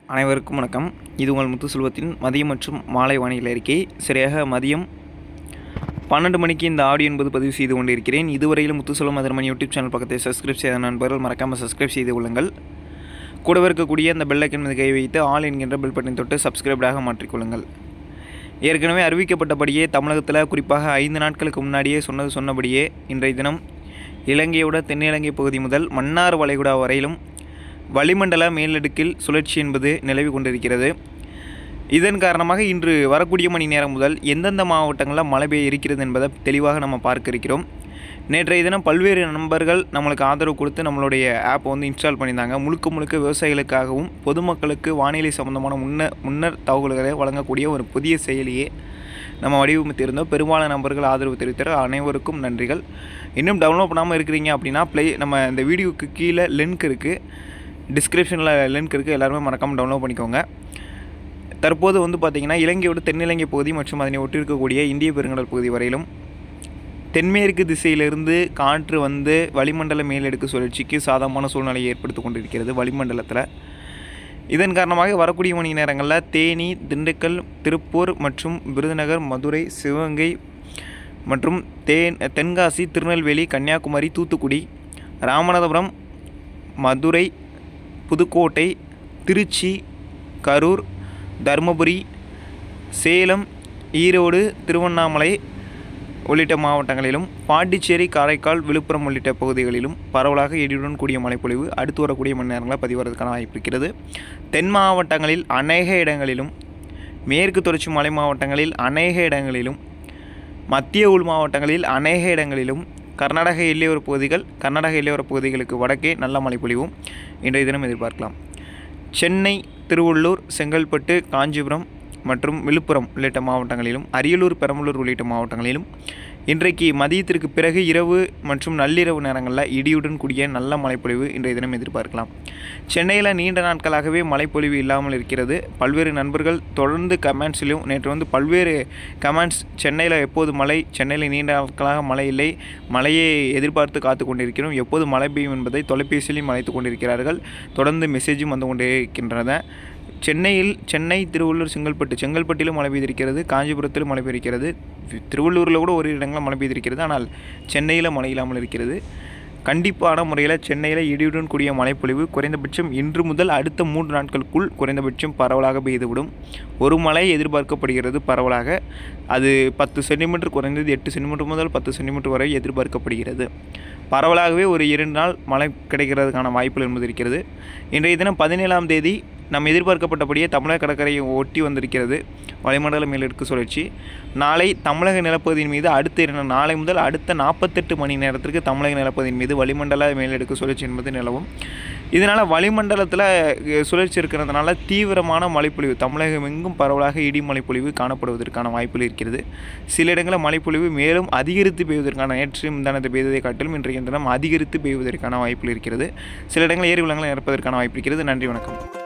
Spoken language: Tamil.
அனைவருக்கும் வணக்கம் இது உங்கள் முத்து செல்வத்தின் மதியம் மற்றும் மாலை வானிலை அறிக்கை சரியாக மதியம் பன்னெண்டு மணிக்கு இந்த ஆடியோ என்பது பதிவு செய்து கொண்டிருக்கிறேன் இதுவரையிலும் முத்துசெல்வம் மதுரமணி யூடியூப் சேனல் பக்கத்தை சப்ஸ்கிரைப் செய்த நண்பர்கள் மறக்காமல் சப்ஸ்கிரைப் செய்து கொள்ளுங்கள் கூடவே இருக்கக்கூடிய அந்த பெல் ஐக்கன் மீது கை வைத்து ஆல் என்கின்ற பெல் பட்டன் தொட்டு சப்ஸ்கிரைப்டாக மாற்றிக்கொள்ளுங்கள் ஏற்கனவே அறிவிக்கப்பட்டபடியே தமிழகத்தில் குறிப்பாக ஐந்து நாட்களுக்கு முன்னாடியே சொன்னது சொன்னபடியே இன்றைய தினம் இலங்கையோட தென்னிலங்கை பகுதி முதல் மன்னார் வளைகுடா வரையிலும் வளிமண்டல மேலடுக்கில் சுழற்சி என்பது நிலவி கொண்டிருக்கிறது இதன் காரணமாக இன்று வரக்கூடிய மணி நேரம் முதல் எந்தெந்த மாவட்டங்களில் மழை பெய்ய இருக்கிறது என்பதை தெளிவாக நம்ம பார்க்க இருக்கிறோம் நேற்றைய தினம் பல்வேறு நண்பர்கள் நம்மளுக்கு ஆதரவு கொடுத்து நம்மளுடைய ஆப்பை வந்து இன்ஸ்டால் பண்ணியிருந்தாங்க முழுக்க முழுக்க விவசாயிகளுக்காகவும் பொதுமக்களுக்கு வானிலை சம்பந்தமான முன்ன முன்னர் தகவல்களை வழங்கக்கூடிய ஒரு புதிய செயலியே நம்ம வடிவமைத்திருந்தோம் பெரும்பாலான நண்பர்கள் ஆதரவு தெரிவித்தார் அனைவருக்கும் நன்றிகள் இன்னும் டவுன்லோட் பண்ணாமல் இருக்கிறீங்க அப்படின்னா ப்ளே நம்ம இந்த வீடியோக்கு கீழே லிங்க் இருக்குது டிஸ்கிரிப்ஷனில் லிங்க் இருக்குது எல்லாருமே மறக்காமல் டவுன்லோட் பண்ணிக்கோங்க தற்போது வந்து பார்த்திங்கன்னா இலங்கையோட தென்னிலங்கை பகுதி மற்றும் அதனை ஒட்டி இருக்கக்கூடிய இந்திய பெருங்கடல் பகுதி வரையிலும் தென்மேற்கு திசையிலிருந்து காற்று வந்து வளிமண்டல மேலடுக்கு சுழற்சிக்கு சாதகமான சூழ்நிலையை ஏற்படுத்தி கொண்டிருக்கிறது வளிமண்டலத்தில் இதன் காரணமாக வரக்கூடிய மணி நேரங்களில் தேனி திண்டுக்கல் திருப்பூர் மற்றும் விருதுநகர் மதுரை சிவகங்கை மற்றும் தேன் தென்காசி திருநெல்வேலி கன்னியாகுமரி தூத்துக்குடி ராமநாதபுரம் மதுரை புதுக்கோட்டை திருச்சி கரூர் தருமபுரி சேலம் ஈரோடு திருவண்ணாமலை உள்ளிட்ட மாவட்டங்களிலும் பாண்டிச்சேரி காரைக்கால் விழுப்புரம் உள்ளிட்ட பகுதிகளிலும் பரவலாக இடியுடன் கூடிய மழைப்பொழிவு அடுத்து வரக்கூடிய மணி நேரங்களில் பதிவதற்கான வாய்ப்பு இருக்கிறது தென் மாவட்டங்களில் அநேக இடங்களிலும் மேற்கு தொடர்ச்சி மலை மாவட்டங்களில் அநேக இடங்களிலும் மத்திய உள் மாவட்டங்களில் அநேக இடங்களிலும் கர்நாடக எல்லையோர பகுதிகள் கர்நாடக எல்லையோர பகுதிகளுக்கு வடக்கே நல்ல மழை பொழிவும் இன்றைய தினம் எதிர்பார்க்கலாம் சென்னை திருவள்ளூர் செங்கல்பட்டு காஞ்சிபுரம் மற்றும் விழுப்புரம் உள்ளிட்ட மாவட்டங்களிலும் அரியலூர் பெரம்பலூர் உள்ளிட்ட மாவட்டங்களிலும் இன்றைக்கு மதியத்திற்கு பிறகு இரவு மற்றும் நள்ளிரவு நேரங்களில் இடியுடன் கூடிய நல்ல மழைப்பொழிவு இன்றைய தினம் எதிர்பார்க்கலாம் சென்னையில் நீண்ட நாட்களாகவே மழைப்பொழிவு இல்லாமல் இருக்கிறது பல்வேறு நண்பர்கள் தொடர்ந்து கமெண்ட்ஸ்லையும் நேற்று வந்து பல்வேறு கமெண்ட்ஸ் சென்னையில் எப்போது மழை சென்னையில் நீண்ட நாட்களாக மழை இல்லை மழையை எதிர்பார்த்து காத்து கொண்டிருக்கிறோம் எப்போது மழை பெய்யும் என்பதை தொலைபேசியிலையும் அழைத்து கொண்டிருக்கிறார்கள் தொடர்ந்து மெசேஜும் வந்து கொண்டே இருக்கின்றன சென்னையில் சென்னை திருவள்ளூர் செங்கல்பட்டு செங்கல்பட்டிலும் மழை பெய்திருக்கிறது காஞ்சிபுரத்திலும் மழை பெய்திருக்கிறது திருவள்ளூரில் கூட ஒரு இடங்களில் மழை பெய்திருக்கிறது ஆனால் சென்னையில் மழை இல்லாமல் இருக்கிறது கண்டிப்பான முறையில் சென்னையில் இடியுடன் கூடிய மழைப்பொழிவு குறைந்தபட்சம் இன்று முதல் அடுத்த மூன்று நாட்களுக்குள் குறைந்தபட்சம் பரவலாக பெய்துவிடும் ஒரு மழை எதிர்பார்க்கப்படுகிறது பரவலாக அது பத்து சென்டிமீட்டர் குறைந்தது எட்டு சென்டிமீட்டர் முதல் பத்து சென்டிமீட்டர் வரை எதிர்பார்க்கப்படுகிறது பரவலாகவே ஒரு இரண்டு நாள் மழை கிடைக்கிறதுக்கான வாய்ப்புகள் என்பது இருக்கிறது இன்றைய தினம் பதினேழாம் தேதி நம்ம எதிர்பார்க்கப்பட்டபடியே தமிழக கடற்கரையை ஒட்டி வந்திருக்கிறது வளிமண்டல மேலடுக்கு சுழற்சி நாளை தமிழக நிலப்பகுதியின் மீது அடுத்த இரண்டு நாளை முதல் அடுத்த நாற்பத்தெட்டு மணி நேரத்திற்கு தமிழக நிலப்பகுதியின் மீது வளிமண்டல மேலடுக்கு சுழற்சி என்பது நிலவும் இதனால் வளிமண்டலத்தில் சுழற்சி இருக்கிறதுனால தீவிரமான மழைப்பொழிவு தமிழகம் எங்கும் பரவலாக இடி மழைப்பொழிவு காணப்படுவதற்கான வாய்ப்புகள் இருக்கிறது சில இடங்களில் மழைப்பொழிவு மேலும் அதிகரித்து பெய்வதற்கான நேற்று முந்தானத்தை பெய்ததை காட்டிலும் இன்றைய தினம் அதிகரித்து பெய்வதற்கான வாய்ப்புகள் இருக்கிறது சில இடங்களில் ஏரி குளங்களை நிரப்பதற்கான வாய்ப்பு இருக்கிறது நன்றி வணக்கம்